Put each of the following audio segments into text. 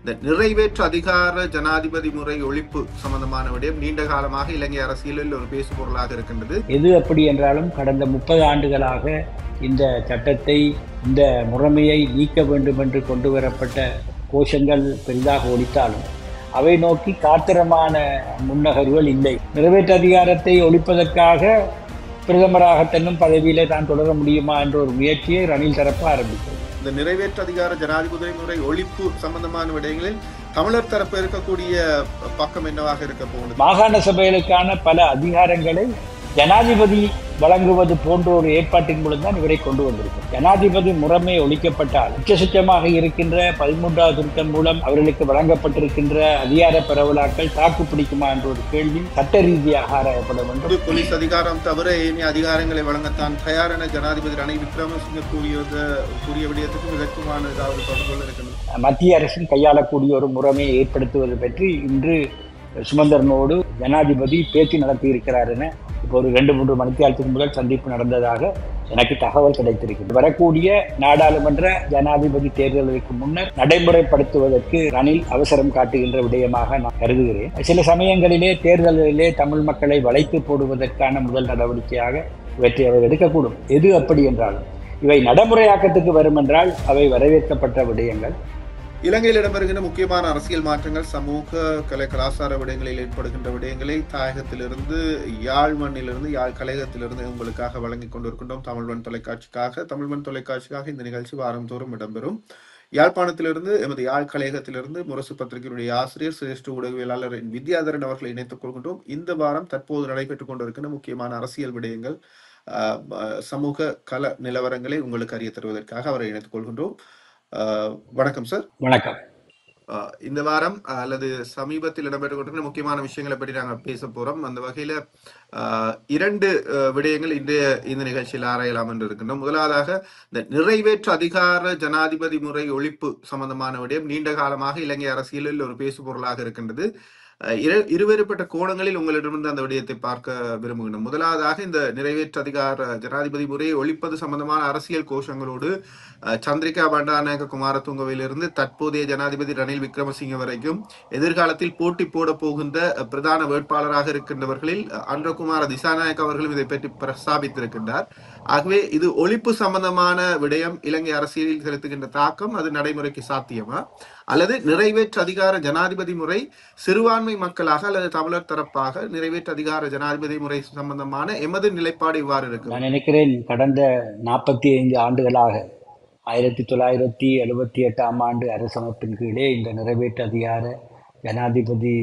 இந்த நிறைவேற்று அதிகார ஜனாதிபதி முறை ஒழிப்பு சம்பந்தமான விடயம் நீண்ட காலமாக இலங்கை அரசியலில் ஒரு பேசு பொருளாக இருக்கின்றது எது அப்படி என்றாலும் கடந்த முப்பது ஆண்டுகளாக இந்த சட்டத்தை இந்த முறைமையை நீக்க வேண்டும் என்று கொண்டு வரப்பட்ட கோஷங்கள் பெரிதாக ஒழித்தாலும் அவை நோக்கி காத்திரமான முன்னகர்வுகள் இல்லை நிறைவேற்று அதிகாரத்தை ஒழிப்பதற்காக பிரதமராக தன்னும் பதவியிலே தான் தொடர முடியுமா என்ற ஒரு முயற்சியை ரணில் தரப்பு ஆரம்பித்தது இந்த நிறைவேற்று அதிகார ஜனாதிபதி முறை ஒழிப்பு சம்பந்தமான விடயங்களில் தமிழர் தரப்பு இருக்கக்கூடிய பக்கம் என்னவாக இருக்க போகுது மாகாண சபைகளுக்கான பல அதிகாரங்களை ஜனாதிபதி வழங்குவது போன்ற ஒரு ஏற்பாட்டின் மூலம் தான் இவரை கொண்டு வந்திருக்கும் ஜனாதிபதி முறைமை ஒழிக்கப்பட்டால் உச்சசுச்சமாக இருக்கின்ற பதிமூன்றாவது திருத்தம் மூலம் அவர்களுக்கு வழங்கப்பட்டிருக்கின்ற அதிகார பரவலாக்கள் தாக்கு பிடிக்குமா என்ற ஒரு கேள்வி சட்ட ரீதியாக ஆராயப்பட வேண்டும் பொது போலீஸ் அதிகாரம் தவிர ஏனைய அதிகாரங்களை வழங்கத்தான் தயார் என ஜனாதிபதி ரணில் விக்ரமசிங்க கூறியது கூறிய விடயத்துக்கும் இதற்குமான ஏதாவது தொடர்புகள் இருக்கின்றன மத்திய அரசின் கையாளக்கூடிய ஒரு முறைமையை ஏற்படுத்துவது பற்றி இன்று சுமந்தரனோடு ஜனாதிபதி பேச்சு நடத்தியிருக்கிறார் என இப்போ ஒரு ரெண்டு மூன்று மணித்தியாலத்துக்கு முதல் சந்திப்பு நடந்ததாக எனக்கு தகவல் கிடைத்திருக்கிறது வரக்கூடிய நாடாளுமன்ற ஜனாதிபதி தேர்தலுக்கு முன்னர் நடைமுறைப்படுத்துவதற்கு ரணில் அவசரம் காட்டுகின்ற விடயமாக நான் கருதுகிறேன் சில சமயங்களிலே தேர்தலிலே தமிழ் மக்களை வளைத்து போடுவதற்கான முதல் நடவடிக்கையாக இவற்றை அவர் எடுக்கக்கூடும் எது அப்படி என்றாலும் இவை நடைமுறையாக்கத்துக்கு வரும் என்றால் அவை வரவேற்கப்பட்ட விடயங்கள் இலங்கையில் இடம்பெறுகின்ற முக்கியமான அரசியல் மாற்றங்கள் சமூக கலை கலாச்சார விடயங்களில் ஏற்படுகின்ற விடயங்களை தாயகத்திலிருந்து யாழ் மண்ணிலிருந்து யாழ் கலையகத்திலிருந்து உங்களுக்காக வழங்கிக் கொண்டிருக்கின்றோம் தமிழ்வன் தொலைக்காட்சிக்காக தமிழ்வன் தொலைக்காட்சிக்காக இந்த நிகழ்ச்சி வாரந்தோறும் இடம்பெறும் யாழ்ப்பாணத்திலிருந்து எமது யாழ் கலையகத்திலிருந்து முரசு பத்திரிகையுடைய ஆசிரியர் சிரேஷ்ட ஊடகவியலாளர் என் வித்யாதரன் அவர்களை இணைத்துக் கொள்கின்றோம் இந்த வாரம் தற்போது நடைபெற்றுக் கொண்டிருக்கின்ற முக்கியமான அரசியல் விடயங்கள் ஆஹ், ஆஹ், சமூக கல நிலவரங்களை உங்களுக்கு அறிய தருவதற்காக அவரை இணைத்துக் கொள்கின்றோம் ஆஹ், வணக்கம் சார் வணக்கம் ஆஹ் இந்த வாரம் ஆஹ் அல்லது சமீபத்தில் இடம்பெற்று கொண்டிருக்கிற முக்கியமான விஷயங்களை பற்றி நாங்கள் பேச போறோம் அந்த வகையில ஆஹ் இரண்டு ஆஹ் விடயங்கள் இன்றைய இந்த நிகழ்ச்சியில் ஆராயலாம் என்று இருக்கின்றோம் முதலாவதாக இந்த நிறைவேற்று அதிகார ஜனாதிபதி முறை ஒழிப்பு சம்பந்தமான விடயம் நீண்ட காலமாக இலங்கை அரசியலில் ஒரு பேசு பொருளாக இருக்கின்றது ஆஹ் இரு- இருவேறுபட்ட கோணங்களில் உங்களிடமிருந்து அந்த விடயத்தை பார்க்க விரும்புகின்றோம் முதலாவதாக இந்த நிறைவேற்று அதிகார ஜனாதிபதி முறையை ஒழிப்பது சம்பந்தமான அரசியல் கோஷங்களோடு அஹ் சந்திரிகா பண்டாநாயக குமாரதுங்கவிலிருந்து தற்போதைய ஜனாதிபதி ரணில் விக்ரமசிங்க வரைக்கும் எதிர்காலத்தில் போட்டி போட போகின்ற அஹ், பிரதான வேட்பாளராக இருக்கின்றவர்களில் அஹ், அன்றகுமார திசாநாயக் அவர்களும் இதை பற்றி பிரஸ்தாபித்திருக்கின்றார் ஆகவே இது ஒழிப்பு சம்பந்தமான விடயம் இலங்கை அரசியலில் செலுத்துகின்ற தாக்கம் அது நடைமுறைக்கு சாத்தியமா அல்லது நிறைவேற்று அதிகார ஜனாதிபதி முறை சிறுபான்மை மக்களாக அல்லது தமிழர் தரப்பாக நிறைவேற்று அதிகார ஜனாதிபதி முறை சம்பந்தமான எமது நிலைப்பாடு இவ்வாறு இருக்கு நான் நினைக்கிறேன் கடந்த நாற்பத்தி ஐந்து ஆண்டுகளாக ஆயிரத்தி தொள்ளாயிரத்தி எழுபத்தி எட்டாம் ஆண்டு அரசமைப்பின் கீழே இந்த நிறைவேற்று அதிகார ஜனாதிபதி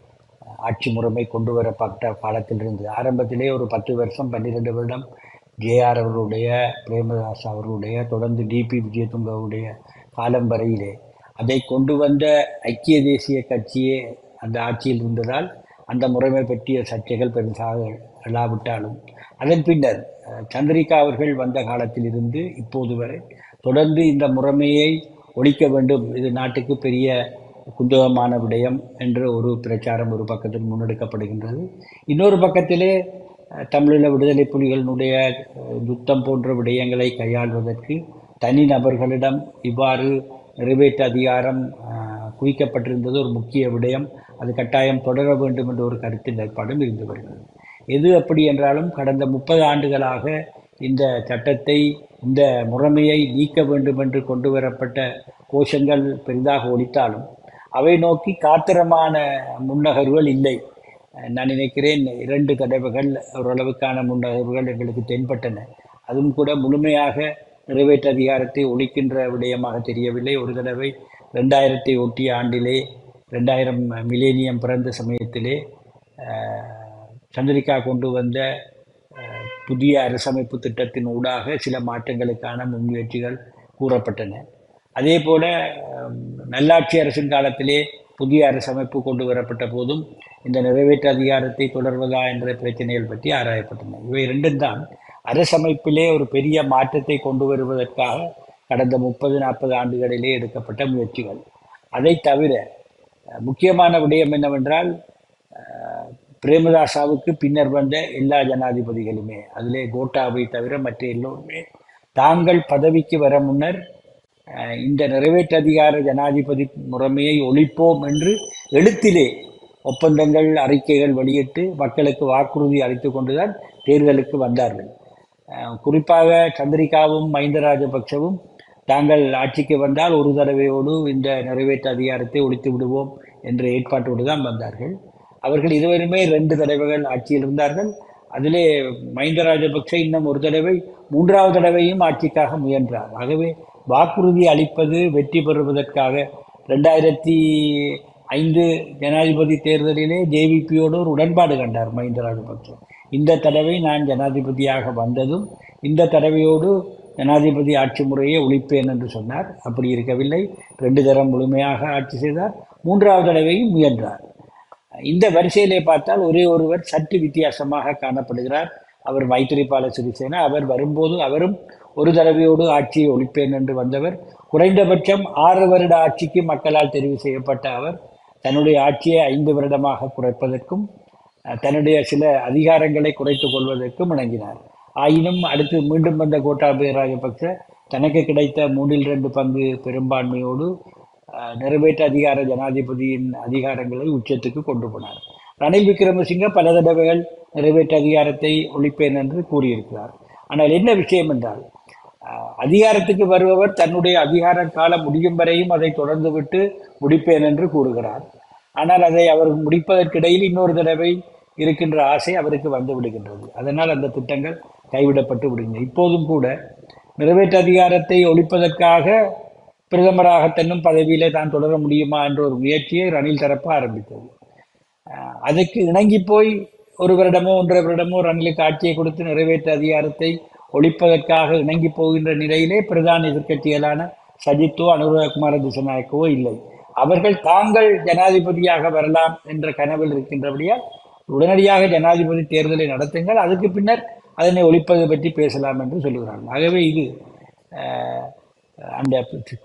ஆட்சி முறைமை கொண்டு வரப்பட்ட காலத்திலிருந்து ஆரம்பத்திலே ஒரு பத்து வருஷம் பன்னிரெண்டு வருடம் ஜேஆர் அவர்களுடைய பிரேமதாஸ் அவர்களுடைய தொடர்ந்து டிபி விஜயதுங்கவுடைய காலம் வரையிலே அதை கொண்டு வந்த ஐக்கிய தேசிய கட்சியே அந்த ஆட்சியில் இருந்ததால் அந்த முறைமை பற்றிய சர்ச்சைகள் பெருசாக எழாவிட்டாலும் அதன் பின்னர் அஹ், சந்திரிகா அவர்கள் வந்த காலத்தில் இருந்து இப்போது வரை தொடர்ந்து இந்த முறைமையை ஒழிக்க வேண்டும் இது நாட்டுக்கு பெரிய குந்தகமான விடயம் என்ற ஒரு பிரச்சாரம் ஒரு பக்கத்தில் முன்னெடுக்கப்படுகின்றது இன்னொரு பக்கத்திலே அஹ், தமிழீழ விடுதலை புலிகளினுடைய அஹ், யுத்தம் போன்ற விடயங்களை கையாள்வதற்கு தனி நபர்களிடம் இவ்வாறு நிறைவேற்று அதிகாரம் அஹ், குவிக்கப்பட்டிருந்தது ஒரு முக்கிய விடயம் அது கட்டாயம் தொடர வேண்டும் என்ற ஒரு கருத்தின் ஏற்பாடும் இருந்து வருகிறது எது அப்படி என்றாலும் கடந்த முப்பது ஆண்டுகளாக இந்த சட்டத்தை இந்த முறைமையை நீக்க வேண்டும் என்று கொண்டு வரப்பட்ட கோஷங்கள் பெரிதாக ஒழித்தாலும் அவை நோக்கி காத்திரமான முன்னகர்வுகள் இல்லை நான் நினைக்கிறேன் இரண்டு தடவைகள் ஓரளவுக்கான முன்னகர்வுகள் எங்களுக்கு தென்பட்டன அதுவும் கூட முழுமையாக நிறைவேற்று அதிகாரத்தை ஒழிக்கின்ற விடயமாக தெரியவில்லை ஒரு தடவை ரெண்டாயிரத்தை ஒட்டிய ஆண்டிலே ரெண்டாயிரம் மிலேனியம் பிறந்த சமயத்திலே அஹ், சந்திரிகா கொண்டு வந்த அஹ், புதிய அரசமைப்பு திட்டத்தின் ஊடாக சில மாற்றங்களுக்கான முன்முயற்சிகள் கூறப்பட்டன அதே போல அஹ், நல்லாட்சி அரசின் காலத்திலே புதிய அரசமைப்பு கொண்டு வரப்பட்ட போதும் இந்த நிறைவேற்று அதிகாரத்தை தொடர்வதா என்ற பிரச்சனைகள் பற்றி ஆராயப்பட்டன இவை இரண்டும் தான் அரசமைப்பிலே ஒரு பெரிய மாற்றத்தை கொண்டு வருவதற்காக கடந்த முப்பது நாற்பது ஆண்டுகளிலே எடுக்கப்பட்ட முயற்சிகள் அதை தவிர அஹ், முக்கியமான விடயம் என்னவென்றால் அஹ், பிரேமதாசாவுக்கு பின்னர் வந்த எல்லா ஜனாதிபதிகளுமே அதிலே கோட்டாவை தவிர மற்ற எல்லோருமே தாங்கள் பதவிக்கு வர முன்னர் அஹ், இந்த நிறைவேற்று அதிகார ஜனாதிபதி முறைமையை ஒழிப்போம் என்று எழுத்திலே ஒப்பந்தங்கள் அறிக்கைகள் வெளியிட்டு மக்களுக்கு வாக்குறுதி அளித்து கொண்டுதான் தேர்தலுக்கு வந்தார்கள் அஹ், குறிப்பாக சந்திரிகாவும் மஹிந்த ராஜபக்சவும் தாங்கள் ஆட்சிக்கு வந்தால் ஒரு தடவையோடு இந்த நிறைவேற்று அதிகாரத்தை ஒழித்து விடுவோம் என்ற ஏற்பாட்டோடு தான் வந்தார்கள் அவர்கள் இருவருமே ரெண்டு தடவைகள் ஆட்சியில் இருந்தார்கள் அதிலே மஹிந்த ராஜபக்ச இன்னும் ஒரு தடவை மூன்றாவது தடவையும் ஆட்சிக்காக முயன்றார் ஆகவே வாக்குறுதி அளிப்பது வெற்றி பெறுவதற்காக ரெண்டாயிரத்தி ஐந்து ஜனாதிபதி தேர்தலிலே ஜேவிபியோடு ஒரு உடன்பாடு கண்டார் மஹிந்த ராஜபக்ச இந்த தடவை நான் ஜனாதிபதியாக வந்ததும் இந்த தடவையோடு ஜனாதிபதி ஆட்சி முறையை ஒழிப்பேன் என்று சொன்னார் அப்படி இருக்கவில்லை ரெண்டு தரம் முழுமையாக ஆட்சி செய்தார் மூன்றாவது தடவையும் முயன்றார் இந்த வரிசையிலே பார்த்தால் ஒரே ஒருவர் சற்று வித்தியாசமாக காணப்படுகிறார் அவர் மைத்திரிபால சிறிசேனா அவர் வரும்போது அவரும் ஒரு தடவையோடு ஆட்சியை ஒழிப்பேன் என்று வந்தவர் குறைந்தபட்சம் ஆறு வருட ஆட்சிக்கு மக்களால் தெரிவு செய்யப்பட்ட அவர் தன்னுடைய ஆட்சியை ஐந்து வருடமாக குறைப்பதற்கும் அஹ், தன்னுடைய சில அதிகாரங்களை குறைத்துக் கொள்வதற்கும் இணங்கினார் ஆயினும் அடுத்து மீண்டும் வந்த கோட்டாபய ராஜபக்ச தனக்கு கிடைத்த மூன்றில் ரெண்டு பங்கு பெரும்பான்மையோடு அஹ், நிறைவேற்று அதிகார ஜனாதிபதியின் அதிகாரங்களை உச்சத்துக்கு கொண்டு போனார் ரணில் விக்ரமசிங்க பல தடவைகள் நிறைவேற்று அதிகாரத்தை ஒழிப்பேன் என்று கூறியிருக்கிறார் ஆனால் என்ன விஷயம் என்றால் அஹ், அதிகாரத்துக்கு வருபவர் தன்னுடைய அதிகார காலம் முடியும் வரையும் அதை தொடர்ந்து விட்டு முடிப்பேன் என்று கூறுகிறார் ஆனால் அதை அவர் முடிப்பதற்கிடையில் இன்னொரு தடவை இருக்கின்ற ஆசை அவருக்கு வந்து விடுகின்றது அதனால் அந்த திட்டங்கள் கைவிடப்பட்டு விடுகின்றன இப்போதும் கூட நிறைவேற்று அதிகாரத்தை ஒழிப்பதற்காக பிரதமராக தன்னும் பதவியிலே தான் தொடர முடியுமா என்ற ஒரு முயற்சியை ரணில் தரப்பு ஆரம்பித்தது அஹ் அதுக்கு இணங்கி போய் ஒரு வருடமோ ஒன்றரை வருடமோ ரணிலுக்கு ஆட்சியை கொடுத்து நிறைவேற்ற அதிகாரத்தை ஒழிப்பதற்காக இணங்கி போகின்ற நிலையிலே பிரதான எதிர்க்கட்சிகளான சஜித்தோ அனுராகுமார திசநாயக்கவோ இல்லை அவர்கள் தாங்கள் ஜனாதிபதியாக வரலாம் என்ற கனவில் இருக்கின்றபடியால் உடனடியாக ஜனாதிபதி தேர்தலை நடத்துங்கள் அதுக்கு பின்னர் அதனை ஒழிப்பது பற்றி பேசலாம் என்று சொல்லுகிறார்கள் ஆகவே இது அஹ், அந்த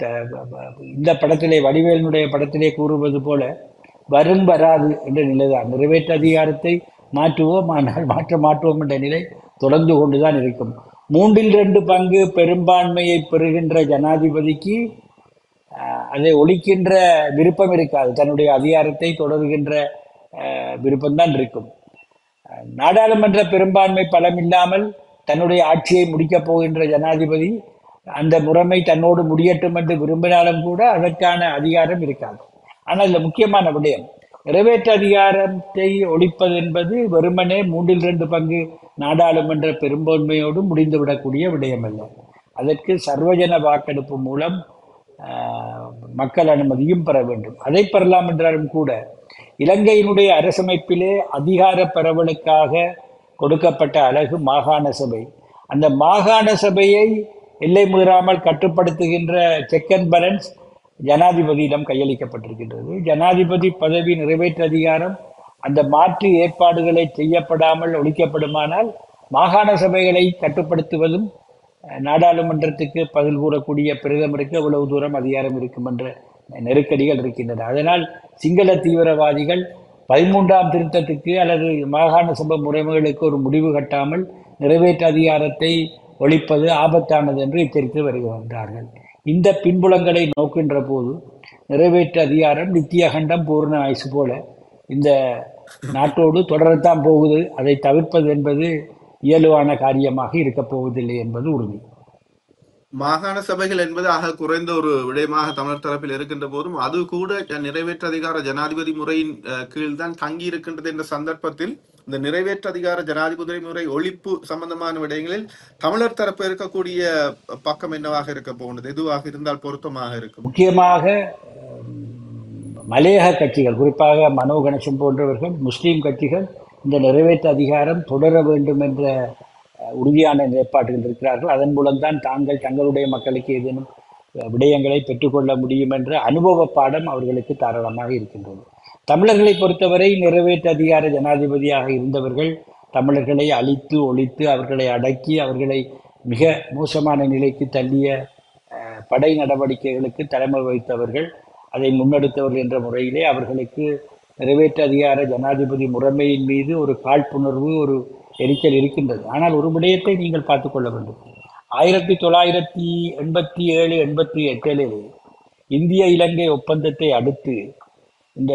இந்த படத்திலே வடிவேலனுடைய படத்திலே கூறுவது போல வரும் வராது என்ற நிலைதான் நிறைவேற்று அதிகாரத்தை மாற்றுவோம் ஆனால் மாற்ற மாற்றுவோம் என்ற நிலை தொடர்ந்து கொண்டுதான் இருக்கும் மூன்றில் ரெண்டு பங்கு பெரும்பான்மையை பெறுகின்ற ஜனாதிபதிக்கு அஹ், அதை ஒழிக்கின்ற விருப்பம் இருக்காது தன்னுடைய அதிகாரத்தை தொடர்கின்ற அஹ், விருப்பம்தான் இருக்கும் அஹ், நாடாளுமன்ற பெரும்பான்மை பலம் இல்லாமல் தன்னுடைய ஆட்சியை முடிக்கப் போகின்ற ஜனாதிபதி அந்த முறைமை தன்னோடு முடியட்டும் என்று விரும்பினாலும் கூட அதற்கான அதிகாரம் இருக்காது ஆனால் இந்த முக்கியமான விடயம் நிறைவேற்று அதிகாரத்தை ஒழிப்பது என்பது வெறுமனே மூன்றில் ரெண்டு பங்கு நாடாளுமன்ற பெரும்பான்மையோடு முடிந்துவிடக்கூடிய விடயம் அல்ல அதற்கு சர்வஜன வாக்கெடுப்பு மூலம் ஆஹ், மக்கள் அனுமதியும் பெற வேண்டும் அதை பெறலாம் என்றாலும் கூட இலங்கையினுடைய அரசமைப்பிலே அதிகார பரவலுக்காக கொடுக்கப்பட்ட அழகு மாகாண சபை அந்த மாகாண சபையை எல்லை மீறாமல் கட்டுப்படுத்துகின்ற செக் அண்ட் பேலன்ஸ் ஜனாதிபதியிடம் கையளிக்கப்பட்டிருக்கின்றது ஜனாதிபதி பதவி நிறைவேற்று அதிகாரம் அந்த மாற்று ஏற்பாடுகளை செய்யப்படாமல் ஒழிக்கப்படுமானால் மாகாண சபைகளை கட்டுப்படுத்துவதும் அஹ், நாடாளுமன்றத்துக்கு பதில் கூறக்கூடிய பிரதமருக்கு எவ்வளவு தூரம் அதிகாரம் இருக்கும் என்ற நெருக்கடிகள் இருக்கின்றன அதனால் சிங்கள தீவிரவாதிகள் பதிமூன்றாம் திருத்தத்துக்கு அல்லது மாகாண சபை முறைமைகளுக்கு ஒரு முடிவு கட்டாமல் நிறைவேற்று அதிகாரத்தை ஒழிப்பது ஆபத்தானது என்று எச்சரித்து வருகின்றார்கள் இந்த பின்புலங்களை நோக்கின்ற போது நிறைவேற்று அதிகாரம் நித்தியகண்டம் பூர்ண ஆயுசு போல இந்த நாட்டோடு தொடரத்தான் போகுது அதை தவிர்ப்பது என்பது இயலுவான காரியமாக இருக்கப் போவதில்லை என்பது உறுதி மாகாண சபைகள் என்பது ஆக குறைந்த ஒரு விடயமாக தமிழர் தரப்பில் இருக்கின்ற போதும் அது கூட நிறைவேற்று அதிகார ஜனாதிபதி முறையின் அஹ், கீழ்தான் தங்கி இருக்கின்றது என்ற சந்தர்ப்பத்தில் இந்த நிறைவேற்று அதிகார ஜனாதிபதி முறை ஒழிப்பு சம்பந்தமான விடயங்களில் தமிழர் தரப்பு இருக்கக்கூடிய பக்கம் என்னவாக இருக்க போகிறது எதுவாக இருந்தால் பொருத்தமாக இருக்கும் முக்கியமாக உம், மலையக கட்சிகள் குறிப்பாக மனோ கணேசன் போன்றவர்கள் முஸ்லீம் கட்சிகள் இந்த நிறைவேற்று அதிகாரம் தொடர வேண்டும் என்ற அஹ், உறுதியான நிலைப்பாடுகள் இருக்கிறார்கள் அதன் மூலம்தான் தாங்கள் தங்களுடைய மக்களுக்கு ஏதேனும் அஹ், விடயங்களை பெற்றுக்கொள்ள முடியும் என்ற அனுபவ பாடம் அவர்களுக்கு தாராளமாக இருக்கின்றது தமிழர்களை பொறுத்தவரை நிறைவேற்று அதிகார ஜனாதிபதியாக இருந்தவர்கள் தமிழர்களை அழித்து ஒழித்து அவர்களை அடக்கி அவர்களை மிக மோசமான நிலைக்கு தள்ளிய அஹ், படை நடவடிக்கைகளுக்கு தலைமை வகித்தவர்கள் அதை முன்னெடுத்தவர்கள் என்ற முறையிலே அவர்களுக்கு நிறைவேற்று அதிகார ஜனாதிபதி முறைமையின் மீது ஒரு காழ்ப்புணர்வு ஒரு எரிச்சல் இருக்கின்றது ஆனால் ஒரு விடயத்தை நீங்கள் பார்த்துக் கொள்ள வேண்டும் ஆயிரத்தி தொள்ளாயிரத்தி எண்பத்தி ஏழு எண்பத்தி எட்டில் இந்திய இலங்கை ஒப்பந்தத்தை அடுத்து இந்த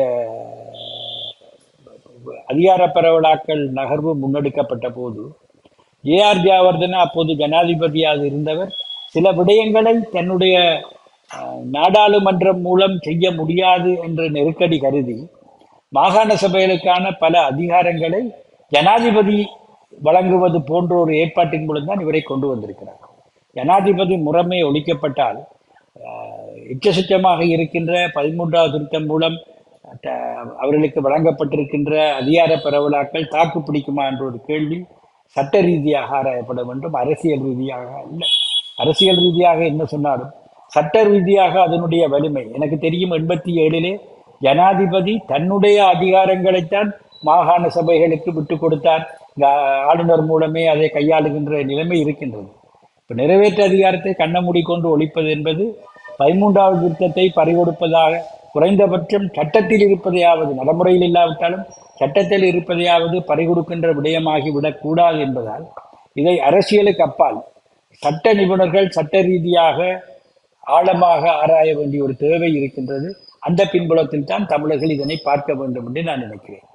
அதிகார பரவலாக்கல் நகர்வு முன்னெடுக்கப்பட்ட போது ஜே ஆர் ஜெயவர்தன அப்போது ஜனாதிபதியாக இருந்தவர் சில விடயங்களை தன்னுடைய அஹ், நாடாளுமன்றம் மூலம் செய்ய முடியாது என்ற நெருக்கடி கருதி மாகாண சபைகளுக்கான பல அதிகாரங்களை ஜனாதிபதி வழங்குவது போன்ற ஒரு ஏற்பாட்டின் மூலம் தான் இவரை கொண்டு வந்திருக்கிறார் ஜனாதிபதி முறைமை ஒழிக்கப்பட்டால் அஹ், எச்சசச்சமாக இருக்கின்ற பதிமூன்றாவது திருத்தம் மூலம் த- அவர்களுக்கு வழங்கப்பட்டிருக்கின்ற அதிகார பரவலாக்கள் தாக்கு பிடிக்குமா என்ற ஒரு கேள்வி சட்ட ரீதியாக ஆராயப்பட வேண்டும் அரசியல் ரீதியாக அல்ல அரசியல் ரீதியாக என்ன சொன்னாலும் சட்ட ரீதியாக அதனுடைய வலிமை எனக்கு தெரியும் எண்பத்தி ஏழிலே ஜனாதிபதி தன்னுடைய அதிகாரங்களைத்தான் மாகாண சபைகளுக்கு விட்டு கொடுத்தார் கா- ஆளுநர் மூலமே அதை கையாளுகின்ற நிலைமை இருக்கின்றது இப்ப நிறைவேற்ற அதிகாரத்தை கண்ண மூடிக்கொண்டு ஒழிப்பது என்பது பதிமூன்றாவது திருத்தத்தை பறிகொடுப்பதாக குறைந்தபட்சம் சட்டத்தில் இருப்பதையாவது நடைமுறையில் இல்லாவிட்டாலும் சட்டத்தில் இருப்பதையாவது பறிகொடுக்கின்ற விடயமாகி விடக்கூடாது என்பதால் இதை அரசியலுக்கு அப்பால் சட்ட நிபுணர்கள் சட்ட ரீதியாக ஆழமாக ஆராய வேண்டிய ஒரு தேவை இருக்கின்றது அந்த பின்புலத்தில் தான் தமிழர்கள் இதனை பார்க்க வேண்டும் என்று நான் நினைக்கிறேன்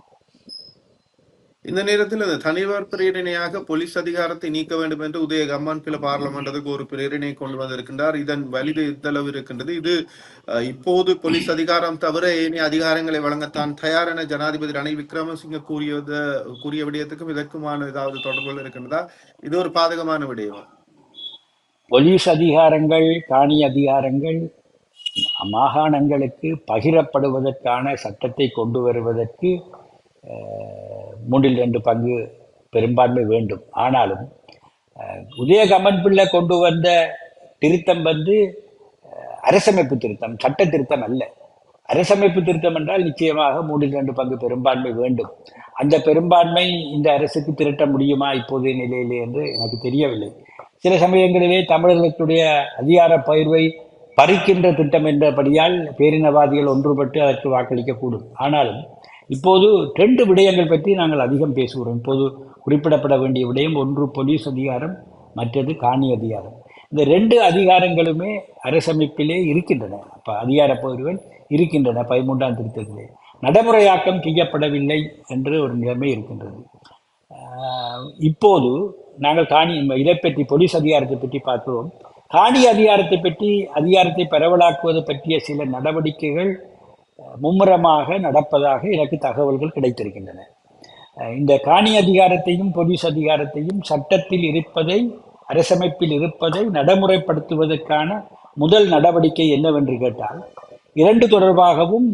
இந்த நேரத்தில் இந்த தனிவர் பிரேரணையாக போலீஸ் அதிகாரத்தை நீக்க வேண்டும் என்று உதய கம்மான் பில பார்லமெண்டத்துக்கு ஒரு பிரேரணை கொண்டு வந்திருக்கின்றார் இதன் வலிது இத்தளவு இருக்கின்றது இது அஹ், இப்போது போலீஸ் அதிகாரம் தவிர ஏனைய அதிகாரங்களை வழங்கத்தான் தயார் என ஜனாதிபதி ரணில் விக்ரமசிங்க கூறியது கூறிய விடயத்துக்கும் இதற்குமான ஏதாவது தொடர்புகள் இருக்கின்றதா இது ஒரு பாதகமான விடயம் போலீஸ் அதிகாரங்கள் காணி அதிகாரங்கள் மாகாணங்களுக்கு பகிரப்படுவதற்கான சட்டத்தை கொண்டு வருவதற்கு அஹ், மூன்றில் ரெண்டு பங்கு பெரும்பான்மை வேண்டும் ஆனாலும் அஹ், உதயகமன் பிள்ளை கொண்டு வந்த திருத்தம் வந்து அஹ், அரசமைப்பு திருத்தம் சட்ட திருத்தம் அல்ல அரசமைப்பு திருத்தம் என்றால் நிச்சயமாக மூன்றில் ரெண்டு பங்கு பெரும்பான்மை வேண்டும் அந்த பெரும்பான்மை இந்த அரசுக்கு திரட்ட முடியுமா இப்போதைய நிலையிலே என்று எனக்கு தெரியவில்லை சில சமயங்களிலே தமிழர்களுடைய அதிகார பகிர்வை பறிக்கின்ற திட்டம் என்றபடியால் பேரினவாதிகள் ஒன்றுபட்டு அதற்கு வாக்களிக்கக்கூடும் ஆனாலும் இப்போது ரெண்டு விடயங்கள் பற்றி நாங்கள் அதிகம் பேசுகிறோம் இப்போது குறிப்பிடப்பட வேண்டிய விடயம் ஒன்று போலீஸ் அதிகாரம் மற்றது காணி அதிகாரம் இந்த ரெண்டு அதிகாரங்களுமே அரசமைப்பிலே இருக்கின்றன அப்ப அதிகார பகிர்வுகள் இருக்கின்றன பதிமூன்றாம் திருத்தத்திலே நடைமுறையாக்கம் செய்யப்படவில்லை என்று ஒரு நிலைமை இருக்கின்றது ஆஹ் இப்போது நாங்கள் காணி இதை பற்றி போலீஸ் அதிகாரத்தை பற்றி பார்க்கிறோம் காணி அதிகாரத்தை பற்றி அதிகாரத்தை பரவலாக்குவது பற்றிய சில நடவடிக்கைகள் அஹ், மும்முரமாக நடப்பதாக எனக்கு தகவல்கள் கிடைத்திருக்கின்றன அஹ், இந்த காணி அதிகாரத்தையும் போலீஸ் அதிகாரத்தையும் சட்டத்தில் இருப்பதை அரசமைப்பில் இருப்பதை நடைமுறைப்படுத்துவதற்கான முதல் நடவடிக்கை என்னவென்று கேட்டால் இரண்டு தொடர்பாகவும்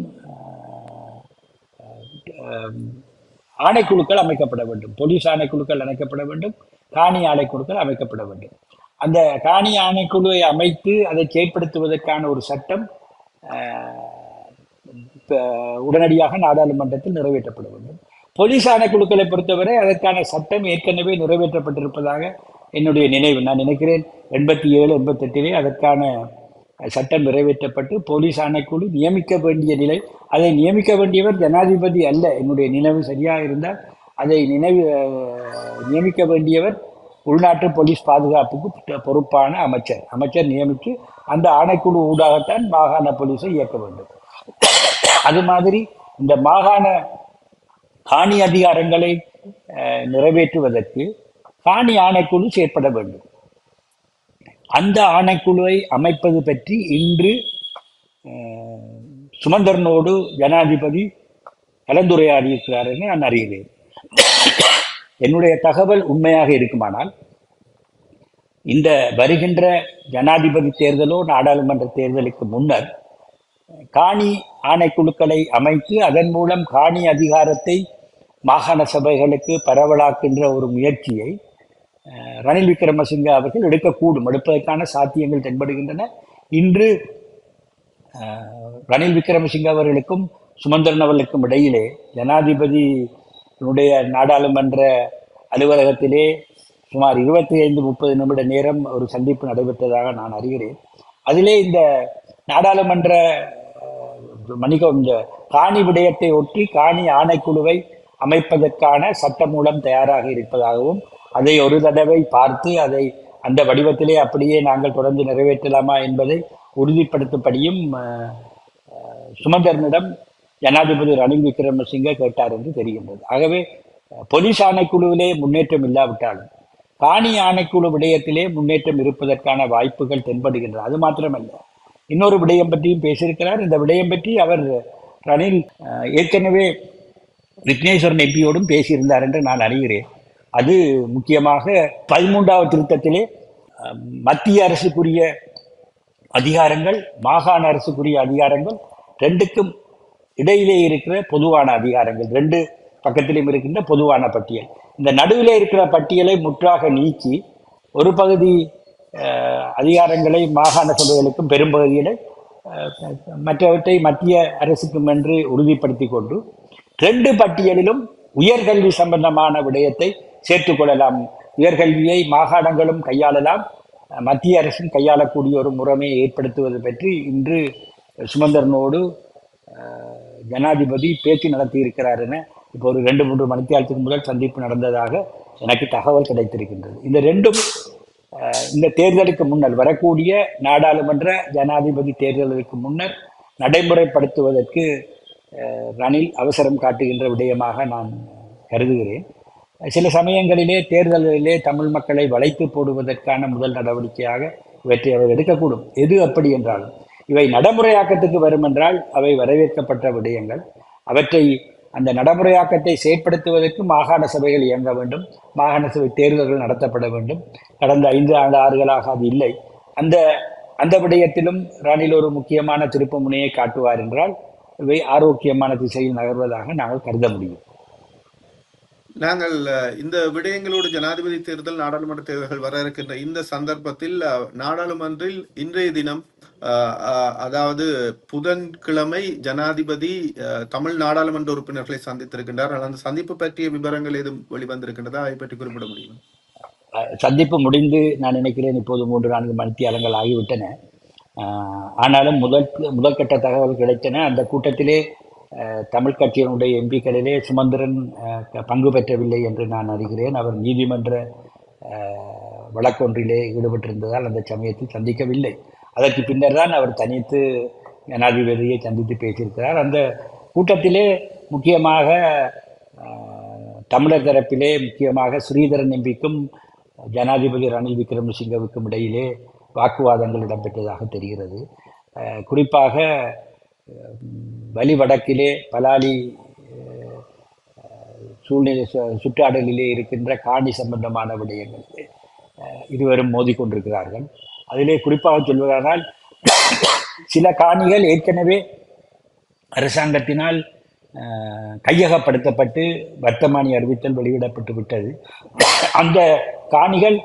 அஹ், ஆணைக்குழுக்கள் அமைக்கப்பட வேண்டும் போலீஸ் ஆணைக்குழுக்கள் அமைக்கப்பட வேண்டும் காணி ஆணைக்குழுக்கள் அமைக்கப்பட வேண்டும் அந்த காணி ஆணைக்குழுவை அமைத்து அதை செயற்படுத்துவதற்கான ஒரு சட்டம் அஹ், இப்ப உடனடியாக நாடாளுமன்றத்தில் நிறைவேற்றப்பட வேண்டும் போலீஸ் ஆணைக்குழுக்களை பொறுத்தவரை அதற்கான சட்டம் ஏற்கனவே நிறைவேற்றப்பட்டிருப்பதாக என்னுடைய நினைவு நான் நினைக்கிறேன் எண்பத்தி ஏழு எண்பத்தெட்டிலே அதற்கான சட்டம் நிறைவேற்றப்பட்டு போலீஸ் ஆணைக்குழு நியமிக்க வேண்டிய நிலை அதை நியமிக்க வேண்டியவர் ஜனாதிபதி அல்ல என்னுடைய நினைவு சரியாக இருந்தால் அதை நினைவு அஹ், நியமிக்க வேண்டியவர் உள்நாட்டு போலீஸ் பாதுகாப்புக்கு பொ- பொறுப்பான அமைச்சர் அமைச்சர் நியமித்து அந்த ஆணைக்குழு ஊடாகத்தான் மாகாண போலீஸை இயக்க வேண்டும் அது மாதிரி இந்த மாகாண காணி அதிகாரங்களை அஹ், நிறைவேற்றுவதற்கு காணி ஆணைக்குழு செயற்பட வேண்டும் அந்த ஆணைக்குழுவை அமைப்பது பற்றி இன்று அஹ், சுமந்திரனோடு ஜனாதிபதி கலந்துரையாடியிருக்கிறார் என்று நான் அறிகிறேன் என்னுடைய தகவல் உண்மையாக இருக்குமானால் இந்த வருகின்ற ஜனாதிபதி தேர்தலோ நாடாளுமன்ற தேர்தலுக்கு முன்னர் காணி ஆணைக்குழுக்களை அமைத்து அதன் மூலம் காணி அதிகாரத்தை மாகாண சபைகளுக்கு பரவலாக்கின்ற ஒரு முயற்சியை அஹ், ரணில் விக்ரமசிங்க அவர்கள் எடுக்கக்கூடும் எடுப்பதற்கான சாத்தியங்கள் தென்படுகின்றன இன்று அஹ், ரணில் விக்ரமசிங்க அவர்களுக்கும் சுமந்திரன் அவர்களுக்கும் இடையிலே ஜனாதிபதியினுடைய நாடாளுமன்ற அலுவலகத்திலே சுமார் இருபத்தி ஐந்து முப்பது நிமிட நேரம் ஒரு சந்திப்பு நடைபெற்றதாக நான் அறிகிறேன் அதிலே இந்த நாடாளுமன்ற அஹ், மன்னிக்கவும் இந்த காணி விடயத்தை ஒட்டி காணி ஆணைக்குழுவை அமைப்பதற்கான சட்ட மூலம் தயாராக இருப்பதாகவும் அதை ஒரு தடவை பார்த்து அதை அந்த வடிவத்திலே அப்படியே நாங்கள் தொடர்ந்து நிறைவேற்றலாமா என்பதை உறுதிப்படுத்தும்படியும் அஹ், அஹ், சுமந்திரனிடம் ஜனாதிபதி ரணில் விக்ரமசிங்கே கேட்டார் என்று தெரிகின்றது ஆகவே அஹ், போலீஸ் ஆணைக்குழுவிலே முன்னேற்றம் இல்லாவிட்டாலும் காணி ஆணைக்குழு விடயத்திலே முன்னேற்றம் இருப்பதற்கான வாய்ப்புகள் தென்படுகின்றன அது மாத்திரமல்ல இன்னொரு விடயம் பற்றியும் பேசியிருக்கிறார் இந்த விடயம் பற்றி அவர் ரணில் அஹ், ஏற்கனவே விக்னேஸ்வரன் எம்பியோடும் பேசியிருந்தார் என்று நான் அறிகிறேன் அது முக்கியமாக பதிமூன்றாவது திருத்தத்திலே அஹ், மத்திய அரசுக்குரிய அதிகாரங்கள் மாகாண அரசுக்குரிய அதிகாரங்கள் ரெண்டுக்கும் இடையிலே இருக்கிற பொதுவான அதிகாரங்கள் ரெண்டு பக்கத்திலும் இருக்கின்ற பொதுவான பட்டியல் இந்த நடுவிலே இருக்கிற பட்டியலை முற்றாக நீக்கி ஒரு பகுதி அஹ், அதிகாரங்களை மாகாண சபைகளுக்கும் பெரும்பகுதிகளை அஹ், மற்றவற்றை மத்திய அரசுக்கும் என்று உறுதிப்படுத்தி கொண்டு ரெண்டு பட்டியலிலும் உயர்கல்வி சம்பந்தமான விடயத்தை சேர்த்துக் கொள்ளலாம் உயர்கல்வியை மாகாணங்களும் கையாளலாம் மத்திய அரசும் கையாளக்கூடிய ஒரு முறைமையை ஏற்படுத்துவது பற்றி இன்று சுமந்திரனோடு அஹ், ஜனாதிபதி பேச்சு நடத்தி இருக்கிறார் என இப்போ ஒரு ரெண்டு மூன்று மணித்தியாலத்துக்கு முதல் சந்திப்பு நடந்ததாக எனக்கு தகவல் கிடைத்திருக்கின்றது இந்த ரெண்டும் அஹ், இந்த தேர்தலுக்கு முன்னர் வரக்கூடிய நாடாளுமன்ற ஜனாதிபதி தேர்தலுக்கு முன்னர் நடைமுறைப்படுத்துவதற்கு அஹ், ரணில் அவசரம் காட்டுகின்ற விடயமாக நான் கருதுகிறேன் சில சமயங்களிலே தேர்தலிலே தமிழ் மக்களை வளைத்து போடுவதற்கான முதல் நடவடிக்கையாக இவற்றை அவர் எடுக்கக்கூடும் எது அப்படி என்றாலும் இவை நடைமுறையாக்கத்துக்கு வரும் என்றால் அவை வரவேற்கப்பட்ட விடயங்கள் அவற்றை அந்த நடைமுறையாக்கத்தை செயற்படுத்துவதற்கு மாகாண சபைகள் இயங்க வேண்டும் மாகாண சபை தேர்தல்கள் நடத்தப்பட வேண்டும் கடந்த ஐந்து ஆண்டு ஆறுகளாக அது இல்லை அந்த அந்த விடயத்திலும் ரணில் ஒரு முக்கியமான திருப்பு முனையை காட்டுவார் என்றால் இவை ஆரோக்கியமான திசையில் நகர்வதாக நாங்கள் கருத முடியும் நாங்கள் அஹ், இந்த விடயங்களோடு ஜனாதிபதி தேர்தல் நாடாளுமன்ற தேர்தல்கள் வர இருக்கின்ற இந்த சந்தர்ப்பத்தில் அஹ், நாடாளுமன்றில் இன்றைய தினம் அஹ், அஹ், அதாவது புதன்கிழமை ஜனாதிபதி அஹ், தமிழ் நாடாளுமன்ற உறுப்பினர்களை சந்தித்திருக்கின்றார் அந்த சந்திப்பு பற்றிய விவரங்கள் எதுவும் வெளிவந்திருக்கின்றதா அதை பற்றி குறிப்பிட முடியும் அஹ் சந்திப்பு முடிந்து நான் நினைக்கிறேன் இப்போது மூன்று நான்கு மணித்தியாலங்கள் ஆகிவிட்டன அஹ் ஆனாலும் முதல் முதற்கட்ட தகவல் கிடைத்தன அந்த கூட்டத்திலே அஹ், தமிழ் கட்சியினுடைய எம்பிக்களிலே சுமந்திரன் அஹ், க- பங்கு பெற்றவில்லை என்று நான் அறிகிறேன் அவர் நீதிமன்ற அஹ், வழக்கொன்றிலே ஈடுபட்டிருந்ததால் அந்த சமயத்தில் சந்திக்கவில்லை அதற்கு பின்னர் தான் அவர் தனித்து ஜனாதிபதியை சந்தித்து பேசியிருக்கிறார் அந்த கூட்டத்திலே முக்கியமாக அஹ், தமிழர் தரப்பிலே முக்கியமாக ஸ்ரீதரன் எம்பிக்கும் ஜனாதிபதி ரணில் விக்ரமசிங்கவுக்கும் இடையிலே வாக்குவாதங்கள் இடம்பெற்றதாக தெரிகிறது அஹ், குறிப்பாக அஹ், வலி வடக்கிலே பலாலி அஹ், சூழ்நிலை சு- சுற்றாடலிலே இருக்கின்ற காணி சம்பந்தமான விடயங்கள் அஹ், இருவரும் மோதிக்கொண்டிருக்கிறார்கள் அதிலே குறிப்பாக சொல்வதானால் சில காணிகள் ஏற்கனவே அரசாங்கத்தினால் அஹ், கையகப்படுத்தப்பட்டு வர்த்தமானி அறிவித்தல் வெளியிடப்பட்டு விட்டது அந்த காணிகள்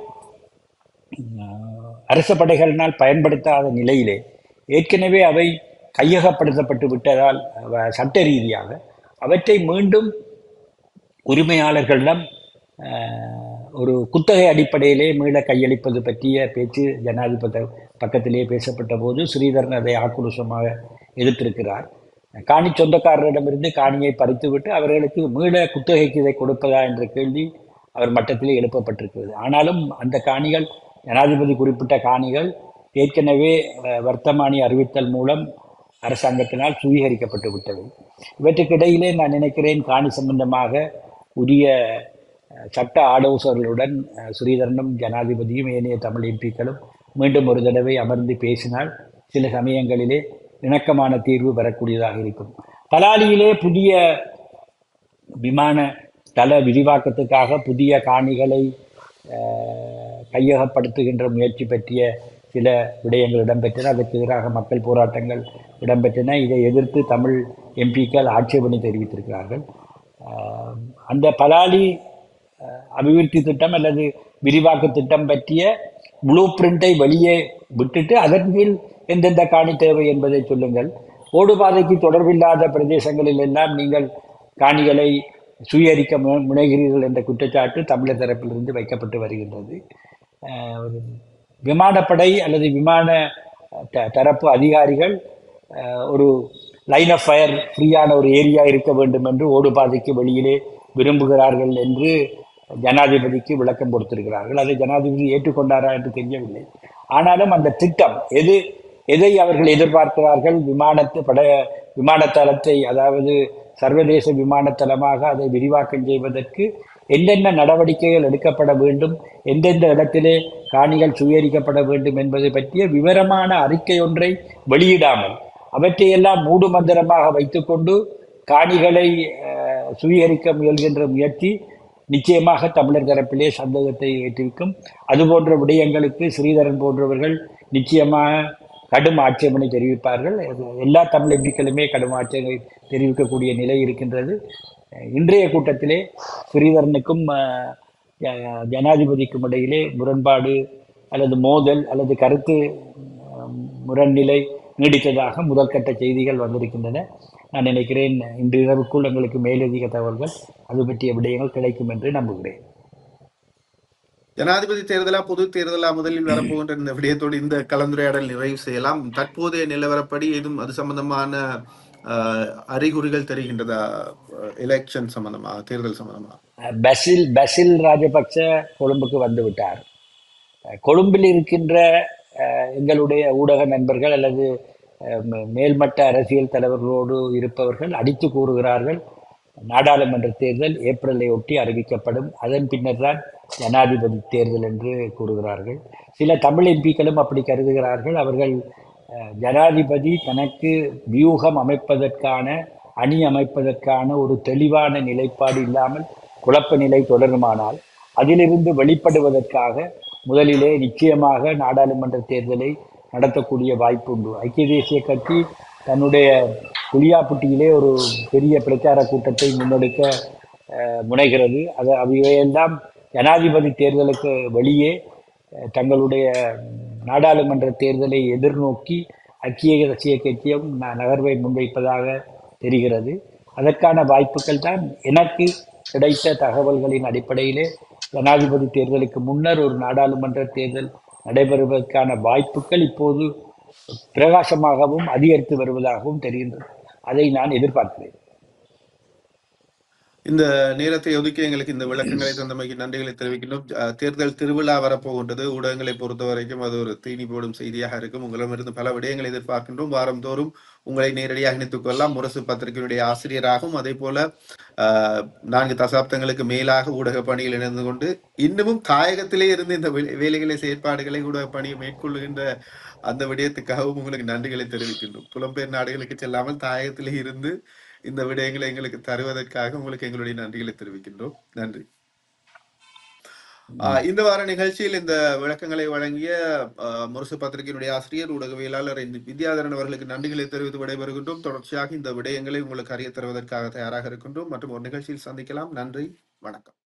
அஹ், அரச படைகளினால் பயன்படுத்தாத நிலையிலே ஏற்கனவே அவை கையகப்படுத்தப்பட்டு விட்டதால் அவ- சட்ட ரீதியாக அவற்றை மீண்டும் உரிமையாளர்களிடம் அஹ், ஒரு குத்தகை அடிப்படையிலே மீள கையளிப்பது பற்றிய பேச்சு ஜனாதிபதி பக்கத்திலே பேசப்பட்ட போது ஸ்ரீதரன் அதை ஆக்ரோஷமாக எதிர்த்திருக்கிறார் காணி சொந்தக்காரரிடமிருந்து காணியை பறித்துவிட்டு அவர்களுக்கு மீள குத்தகைக்கு இதை கொடுப்பதா என்ற கேள்வி அவர் மட்டத்திலே எழுப்பப்பட்டிருக்கிறது ஆனாலும் அந்த காணிகள் ஜனாதிபதி குறிப்பிட்ட காணிகள் ஏற்கனவே அஹ், வர்த்தமானி அறிவித்தல் மூலம் அரசாங்கத்தினால் சுவீகரிக்கப்பட்டு விட்டது இவற்றுக்கு இடையிலே நான் நினைக்கிறேன் காணி சம்பந்தமாக உரிய அஹ், சட்ட ஆலோசகர்களுடன் அஹ், ஸ்ரீதரனும் ஜனாதிபதியும் ஏனைய தமிழ் எம்பிக்களும் மீண்டும் ஒரு தடவை அமர்ந்து பேசினால் சில சமயங்களிலே இணக்கமான தீர்வு பெறக்கூடியதாக இருக்கும் பலாலியிலே புதிய விமான தள விரிவாக்கத்துக்காக புதிய காணிகளை அஹ், கையகப்படுத்துகின்ற முயற்சி பற்றிய சில விடயங்கள் இடம்பெற்றன அதற்கு எதிராக மக்கள் போராட்டங்கள் இடம்பெற்றன இதை எதிர்த்து தமிழ் எம்பிக்கள் ஆட்சேபனை தெரிவித்திருக்கிறார்கள் அஹ், அந்த பலாலி அஹ், அபிவிருத்தி திட்டம் அல்லது விரிவாக்க திட்டம் பற்றிய ப்ளூ பிரிண்டை வெளியே விட்டுட்டு அதன் கீழ் எந்தெந்த காணி தேவை என்பதை சொல்லுங்கள் ஓடுபாதைக்கு தொடர்பில்லாத பிரதேசங்களில் எல்லாம் நீங்கள் காணிகளை சுயரிக்க மு- முனைகிறீர்கள் என்ற குற்றச்சாட்டு தமிழர் தரப்பிலிருந்து வைக்கப்பட்டு வருகின்றது அஹ், ஒரு விமானப்படை அல்லது விமான த- தரப்பு அதிகாரிகள் அஹ், ஒரு லைன் ஆஃப் ஃபயர் ஃப்ரீயான ஒரு ஏரியா இருக்க வேண்டும் என்று ஓடுபாதைக்கு வெளியிலே விரும்புகிறார்கள் என்று ஜனாதிபதிக்கு விளக்கம் கொடுத்திருக்கிறார்கள் அதை ஜனாதிபதி ஏற்றுக்கொண்டாரா என்று தெரியவில்லை ஆனாலும் அந்த திட்டம் எது எதை அவர்கள் எதிர்பார்க்கிறார்கள் விமானத்து பட விமானத்தளத்தை அதாவது சர்வதேச விமானத்தளமாக அதை விரிவாக்கம் செய்வதற்கு என்னென்ன நடவடிக்கைகள் எடுக்கப்பட வேண்டும் எந்தெந்த இடத்திலே காணிகள் சுயரிக்கப்பட வேண்டும் என்பது பற்றிய விவரமான அறிக்கை ஒன்றை வெளியிடாமல் அவற்றையெல்லாம் மூடுமந்திரமாக வைத்துக்கொண்டு காணிகளை அஹ், சுவீகரிக்க முயல்கின்ற முயற்சி நிச்சயமாக தமிழர் தரப்பிலே சந்தேகத்தை ஏற்றிருக்கும் அதுபோன்ற விடயங்களுக்கு ஸ்ரீதரன் போன்றவர்கள் நிச்சயமாக கடும் ஆட்சேபனை தெரிவிப்பார்கள் அது எல்லா தமிழ் எம்பிக்களுமே கடும் ஆட்சேபனை தெரிவிக்கக்கூடிய நிலை இருக்கின்றது அஹ் இன்றைய கூட்டத்திலே ஸ்ரீதரனுக்கும் அஹ், ஜ- ஜனாதிபதிக்கும் இடையிலே முரண்பாடு அல்லது மோதல் அல்லது கருத்து அஹ், முரண்நிலை நீடித்ததாக முதற்கட்ட செய்திகள் வந்திருக்கின்றன நான் நினைக்கிறேன் இன்று இரவுக்குள் எங்களுக்கு மேலதிக தகவல்கள் அது பற்றிய விடயங்கள் கிடைக்கும் என்று நம்புகிறேன் ஜனாதிபதி தேர்தலா பொது தேர்தலா முதலில் வரப்போகின்ற இந்த விடயத்தோடு இந்த கலந்துரையாடல் நிறைவு செய்யலாம் தற்போதைய நிலவரப்படி ஏதும் அது சம்பந்தமான ஆஹ், அறிகுறிகள் தெரிகின்றதா எலெக்ஷன் சம்பந்தமா தேர்தல் சம்பந்தமா அஹ், பசில் பசில் ராஜபக்ச கொழும்புக்கு வந்து விட்டார் அஹ், கொழும்பில் இருக்கின்ற அஹ், எங்களுடைய ஊடக நண்பர்கள் அல்லது அஹ், மே- மேல்மட்ட அரசியல் தலைவர்களோடு இருப்பவர்கள் அடித்து கூறுகிறார்கள் நாடாளுமன்ற தேர்தல் ஏப்ரலை ஒட்டி அறிவிக்கப்படும் அதன் பின்னர் தான் ஜனாதிபதி தேர்தல் என்று கூறுகிறார்கள் சில தமிழ் எம்பிக்களும் அப்படி கருதுகிறார்கள் அவர்கள் அஹ், ஜனாதிபதி தனக்கு வியூகம் அமைப்பதற்கான அணி அமைப்பதற்கான ஒரு தெளிவான நிலைப்பாடு இல்லாமல் குழப்ப நிலை தொடருமானால் அதிலிருந்து வெளிப்படுவதற்காக முதலிலே நிச்சயமாக நாடாளுமன்ற தேர்தலை நடத்தக்கூடிய வாய்ப்பு உண்டு ஐக்கிய தேசிய கட்சி தன்னுடைய புளியாப்பட்டியிலே ஒரு பெரிய பிரச்சார கூட்டத்தை முன்னெடுக்க அஹ், முனைகிறது அது அவையெல்லாம் ஜனாதிபதி தேர்தலுக்கு வெளியே அஹ், தங்களுடைய நாடாளுமன்ற தேர்தலை எதிர்நோக்கி ஐக்கிய தேசிய கட்சியும் ந- நகர்வை முன்வைப்பதாக தெரிகிறது அதற்கான வாய்ப்புகள் தான் எனக்கு கிடைத்த தகவல்களின் அடிப்படையிலே ஜனாதிபதி தேர்தலுக்கு முன்னர் ஒரு நாடாளுமன்ற தேர்தல் நடைபெறுவதற்கான வாய்ப்புகள் இப்போது பிரகாசமாகவும் அதிகரித்து வருவதாகவும் தெரிகின்றது அதை நான் எதிர்பார்க்கிறேன் இந்த நேரத்தை ஒதுக்கி எங்களுக்கு இந்த விளக்கங்களை தந்தமைக்கு நன்றிகளை தெரிவிக்கின்றோம் அஹ், தேர்தல் திருவிழா வரப்போகின்றது ஊடகங்களை பொறுத்த வரைக்கும் அது ஒரு தீனி போடும் செய்தியாக இருக்கும் உங்களிடமிருந்து பல விடயங்களை எதிர்பார்க்கின்றோம் வாரந்தோறும் உங்களை நேரடியாக இணைத்துக் கொள்ளலாம் முரசு பத்திரிகையுடைய ஆசிரியராகவும் அதே போல அஹ், நான்கு தசாப்தங்களுக்கு மேலாக ஊடக பணியில் இணைந்து கொண்டு இன்னமும் தாயகத்திலே இருந்து இந்த வே- வேலைகளை செயற்பாடுகளை ஊடக பணியை மேற்கொள்ளுகின்ற அந்த விடயத்துக்காகவும் உங்களுக்கு நன்றிகளை தெரிவிக்கின்றோம் புலம்பெயர் நாடுகளுக்கு செல்லாமல் தாயகத்திலே இருந்து இந்த விடயங்களை எங்களுக்கு தருவதற்காக உங்களுக்கு எங்களுடைய நன்றிகளை தெரிவிக்கின்றோம் நன்றி ஆஹ் இந்த வார நிகழ்ச்சியில் இந்த விளக்கங்களை வழங்கிய ஆஹ், முரசு பத்திரிகையினுடைய ஆசிரியர் ஊடகவியலாளர் இந்த வித்யாதரன் அவர்களுக்கு நன்றிகளை தெரிவித்து விடைபெறுகின்றோம் தொடர்ச்சியாக இந்த விடயங்களை உங்களுக்கு அறிய தருவதற்காக தயாராக இருக்கின்றோம் மற்றும் ஒரு நிகழ்ச்சியில் சந்திக்கலாம் நன்றி வணக்கம்